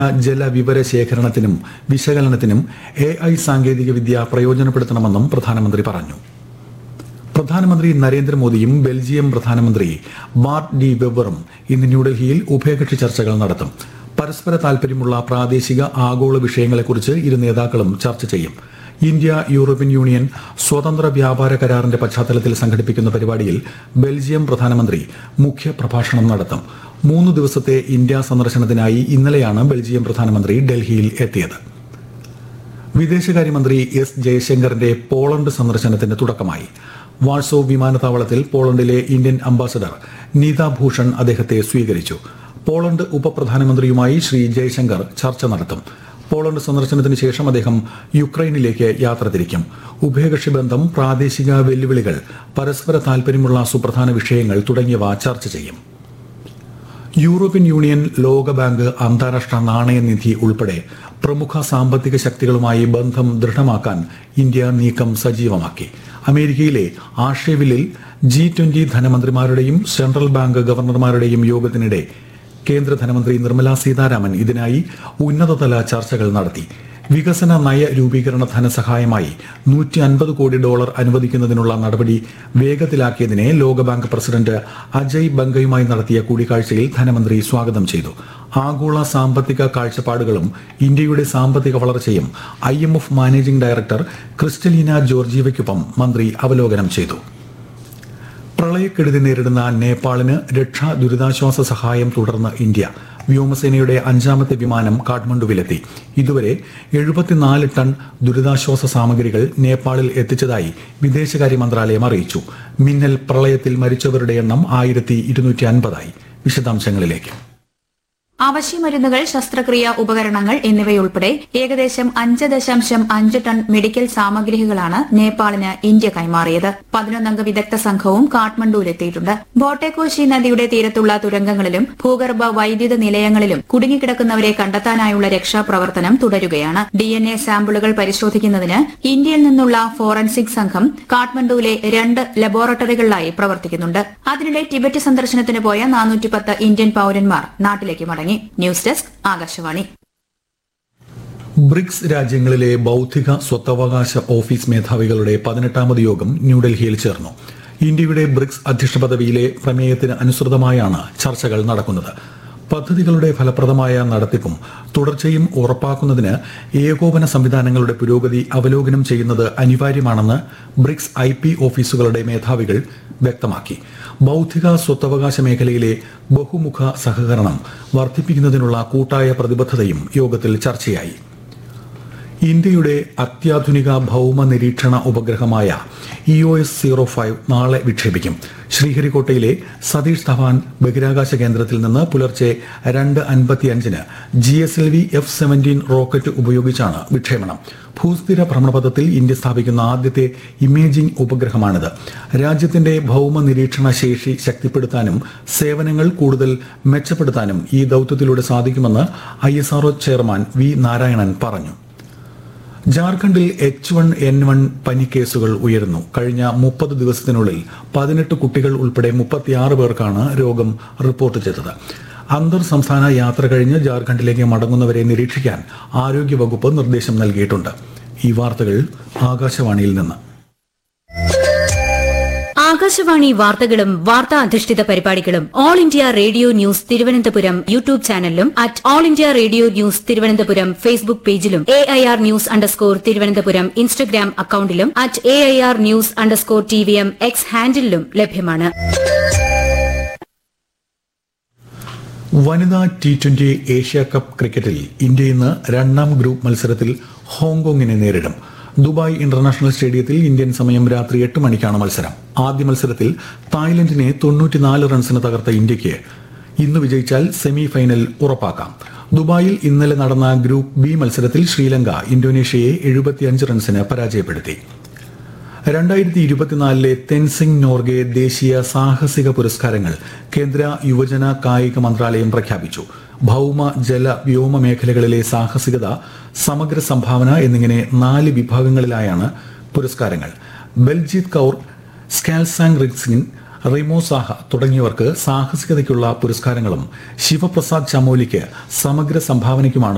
ജലവിവര ശേഖരണത്തിനും വിശകലനത്തിനും A I സാങ്കേതികവിദ്യ പ്രയോജനപ്പെടുത്തണമെന്നും പ്രധാനമന്ത്രി പറഞ്ഞു പ്രധാനമന്ത്രി നരേന്ദ്രമോദിയും ബെൽജിയം പ്രധാനമന്ത്രി ബാർട്ട് ഡി വെബറും ഇന്ന് ന്യൂഡൽഹിയിൽ ഉഭയകക്ഷി ചർച്ചകൾ നടത്തും പരസ്പര താൽപര്യമുള്ള പ്രാദേശിക ആഗോള വിഷയങ്ങളെക്കുറിച്ച് ഇരു നേതാക്കളും ചർച്ച ചെയ്യും ഇന്ത്യ യൂറോപ്യൻ യൂണിയൻ സ്വതന്ത്ര വ്യാപാര കരാറിന്റെ പശ്ചാത്തലത്തിൽ സംഘടിപ്പിക്കുന്ന പരിപാടിയിൽ ബെൽജിയം പ്രധാനമന്ത്രി മുഖ്യ പ്രഭാഷണം നടത്തും മൂന്ന് ദിവസത്തെ ഇന്ത്യ സന്ദർശനത്തിനായി ഇന്നലെയാണ് ബെൽജിയം പ്രധാനമന്ത്രി ഡൽഹിയിൽ എത്തിയത് വിദേശകാര്യമന്ത്രി എസ് ജയശങ്കറിന്റെ പോളണ്ട് സന്ദർശനത്തിന് തുടക്കമായി വാഴ്സോ വിമാനത്താവളത്തിൽ പോളണ്ടിലെ ഇന്ത്യൻ അംബാസഡർ നീത ഭൂഷൺ അദ്ദേഹത്തെ സ്വീകരിച്ചു പോളണ്ട് ഉപപ്രധാനമന്ത്രിയുമായി ശ്രീ ജയശങ്കർ ചർച്ച നടത്തും പോളണ്ട് സന്ദർശനത്തിന് ശേഷം അദ്ദേഹം യുക്രൈനിലേക്ക് യാത്ര തിരിക്കും ഉഭയകക്ഷി ബന്ധം പ്രാദേശിക വെല്ലുവിളികൾ പരസ്പര താൽപര്യമുള്ള സുപ്രധാന വിഷയങ്ങൾ തുടങ്ങിയവ ചർച്ച ചെയ്യും യൂറോപ്യൻ യൂണിയൻ ലോകബാങ്ക് അന്താരാഷ്ട്ര നാണയനിധി ഉൾപ്പെടെ പ്രമുഖ സാമ്പത്തിക ശക്തികളുമായി ബന്ധം ദൃഢമാക്കാൻ ഇന്ത്യ നീക്കം സജീവമാക്കി അമേരിക്കയിലെ ആഷേവിലിൽ ജി ട്വന്റി ധനമന്ത്രിമാരുടെയും സെൻട്രൽ ബാങ്ക് ഗവർണർമാരുടെയും യോഗത്തിനിടെ കേന്ദ്ര ധനമന്ത്രി നിർമ്മല സീതാരാമൻ ഇതിനായി ഉന്നതതല ചർച്ചകൾ നടത്തി വികസന നയ രൂപീകരണ ധനസഹായമായി നൂറ്റി അൻപത് കോടി ഡോളർ അനുവദിക്കുന്നതിനുള്ള നടപടി വേഗത്തിലാക്കിയതിനെ ലോകബാങ്ക് പ്രസിഡന്റ് അജയ് ബംഗയുമായി നടത്തിയ കൂടിക്കാഴ്ചയിൽ ധനമന്ത്രി സ്വാഗതം ചെയ്തു ആഗോള സാമ്പത്തിക കാഴ്ചപ്പാടുകളും ഇന്ത്യയുടെ സാമ്പത്തിക വളർച്ചയും I M F managing director Kristalina ജോർജീവയ്ക്കൊപ്പം മന്ത്രി അവലോകനം ചെയ്തു പ്രളയക്കെടുതി നേരിടുന്ന നേപ്പാളിന് രക്ഷാ ദുരിതാശ്വാസ സഹായം തുടർന്ന് ഇന്ത്യ വ്യോമസേനയുടെ അഞ്ചാമത്തെ വിമാനം കാഠ്മണ്ഡുവിലെത്തി ഇതുവരെ എഴുപത്തിനാല് ടൺ ദുരിതാശ്വാസ സാമഗ്രികൾ നേപ്പാളിൽ എത്തിച്ചതായി വിദേശകാര്യ മന്ത്രാലയം അറിയിച്ചു മിന്നൽ പ്രളയത്തിൽ മരിച്ചവരുടെ എണ്ണം ആയിരത്തി ഇരുന്നൂറ്റി അൻപതായി വിശദാംശങ്ങളിലേക്ക് അവശ്യമരുന്നുകൾ ശസ്ത്രക്രിയ ഉപകരണങ്ങൾ എന്നിവയുൾപ്പെടെ ഏകദേശം അഞ്ച് ദശാംശം അഞ്ച് ടൺ മെഡിക്കൽ സാമഗ്രികളാണ് നേപ്പാളിന് ഇന്ത്യ കൈമാറിയത് പതിനൊന്നംഗ വിദഗ്ധ സംഘവും കാഠ്മണ്ഡുവിലെത്തിയിട്ടുണ്ട് ബോട്ടെക്കോശി നദിയുടെ തീരത്തുള്ള തുരങ്കങ്ങളിലും ഭൂഗർഭ വൈദ്യുത നിലയങ്ങളിലും കുടുങ്ങിക്കിടക്കുന്നവരെ കണ്ടെത്താനായുള്ള രക്ഷാപ്രവർത്തനം തുടരുകയാണ് ഡി എൻ എ സാമ്പിളുകൾ പരിശോധിക്കുന്നതിന് ഇന്ത്യയിൽ നിന്നുള്ള ഫോറൻസിക് സംഘം കാഠ്മണ്ഡുവിലെ രണ്ട് ലബോറട്ടറികളിലായി പ്രവർത്തിക്കുന്നുണ്ട് അതിനിടെ ടിബറ്റ് സന്ദർശനത്തിന് പോയ നാനൂറ്റിപ്പത്ത് ഇന്ത്യൻ പൌരന്മാർ നാട്ടിലേക്ക് മടങ്ങി ന്യൂസ് ഡെസ്ക് ആകാശവാണി ബ്രിക്സ് രാജ്യങ്ങളിലെ ബൌദ്ധിക സ്വത്തവകാശ ഓഫീസ് മേധാവികളുടെ പതിനെട്ടാമത് യോഗം ന്യൂഡൽഹിയിൽ ചേർന്നു ഇന്ത്യയുടെ ബ്രിക്സ് അധ്യക്ഷ പദവിയിലെ പ്രമേയത്തിന് അനുസൃതമായാണ് ചർച്ചകൾ നടക്കുന്നത് പദ്ധതികളുടെ ഫലപ്രദമായ നടത്തിപ്പും തുടർച്ചയും ഉറപ്പാക്കുന്നതിന് ഏകോപന സംവിധാനങ്ങളുടെ പുരോഗതി അവലോകനം ചെയ്യുന്നത് അനിവാര്യമാണെന്ന് ബ്രിക്സ് ഐ പി ഓഫീസുകളുടെ മേധാവികൾ വ്യക്തമാക്കി ബൌദ്ധിക സ്വത്തവകാശ മേഖലയിലെ ബഹുമുഖ സഹകരണം വർദ്ധിപ്പിക്കുന്നതിനുള്ള കൂട്ടായ പ്രതിബദ്ധതയും യോഗത്തിൽ ചർച്ചയായി ഇന്ത്യയുടെ അത്യാധുനിക ഭൗമ നിരീക്ഷണ ഉപഗ്രഹമായ E O S zero five നാളെ വിക്ഷേപിക്കും ശ്രീഹരിക്കോട്ടയിലെ സതീഷ് ധവാൻ ബഹിരാകാശ കേന്ദ്രത്തിൽ നിന്ന് പുലർച്ചെ രണ്ട് അൻപത്തിയഞ്ചിന് G S L V F seventeen rocket ഉപയോഗിച്ചാണ് വിക്ഷേപണം ഭൂസ്ഥിര ഭ്രമണപഥത്തിൽ ഇന്ത്യ സ്ഥാപിക്കുന്ന ആദ്യത്തെ ഇമേജിംഗ് ഉപഗ്രഹമാണിത് രാജ്യത്തിന്റെ ഭൗമ നിരീക്ഷണ ശേഷി ശക്തിപ്പെടുത്താനും സേവനങ്ങൾ കൂടുതൽ മെച്ചപ്പെടുത്താനും ഈ ദൌത്യത്തിലൂടെ സാധിക്കുമെന്ന് ഐ ചെയർമാൻ വി നാരായണൻ പറഞ്ഞു ജാർഖണ്ഡിൽ എച്ച് വൺ എൻ വൺ പനി കേസുകൾ ഉയരുന്നു കഴിഞ്ഞ മുപ്പത് ദിവസത്തിനുള്ളിൽ പതിനെട്ട് കുട്ടികൾ ഉൾപ്പെടെ മുപ്പത്തിയാറ് പേർക്കാണ് രോഗം റിപ്പോർട്ട് ചെയ്തത് അന്തർ സംസ്ഥാന യാത്ര കഴിഞ്ഞ് ജാർഖണ്ഡിലേക്ക് മടങ്ങുന്നവരെ നിരീക്ഷിക്കാൻ ആരോഗ്യവകുപ്പ് നിർദ്ദേശം നൽകിയിട്ടുണ്ട് ഈ വാർത്തകൾ ആകാശവാണിയിൽ നിന്ന് ആകാശവാണി വാർത്തകളും വാർത്താ അധിഷ്ഠിത പരിപാടികളും All India Radio news Thiruvananthapuram YouTube ചാനലിലും at All India Radio news Thiruvananthapuram Facebook പേജിലും A I R news underscore Thiruvananthapuram Instagram അക്കൌണ്ടിലും at A I R news underscore T V M X ഹാൻഡിലും ലഭ്യമാണ് വനിതാ ടി ട്വന്റി ഏഷ്യ കപ്പ് ക്രിക്കറ്റിൽ India ഇന്ന് രണ്ടാം group മത്സരത്തിൽ ഹോങ്കോങ്ങിനെ നേരിടും ദുബായ് ഇന്റർനാഷണൽ സ്റ്റേഡിയത്തിൽ ഇന്ത്യൻ സമയം രാത്രി എട്ട് മണിക്കാണ് മത്സരം ആദ്യ മത്സരത്തിൽ തായ്ലൻഡിനെ തൊണ്ണൂറ്റിനാല് റൺസിന് തകർത്ത ഇന്ത്യയ്ക്ക് ഇന്ന് വിജയിച്ചാൽ സെമി ഫൈനൽ ഉറപ്പാക്കാം ദുബായിൽ ഇന്നലെ നടന്ന ഗ്രൂപ്പ് ബി മത്സരത്തിൽ ശ്രീലങ്ക ഇന്തോനേഷ്യയെ എഴുപത്തിയഞ്ച് റൺസിന് പരാജയപ്പെടുത്തി രണ്ടായിരത്തി ഇരുപത്തിനാലിലെ തെൻസിംഗ് നോർഗെ ദേശീയ സാഹസിക പുരസ്കാരങ്ങൾ കേന്ദ്ര യുവജന കായിക മന്ത്രാലയം പ്രഖ്യാപിച്ചു ഭൗമ ജല വ്യോമ മേഖലകളിലെ സാഹസികത സമഗ്ര സംഭാവന എന്നിങ്ങനെ നാല് വിഭാഗങ്ങളിലായാണ് പുരസ്കാരങ്ങൾ ബൽജീത് കൌർ സ്കാൽസാങ് റിക്സിൻ റിമോ സാഹ തുടങ്ങിയവർക്ക് സാഹസികതയ്ക്കുള്ള പുരസ്കാരങ്ങളും ശിവപ്രസാദ് ചമോലിക്ക് സമഗ്ര സംഭാവനയ്ക്കുമാണ്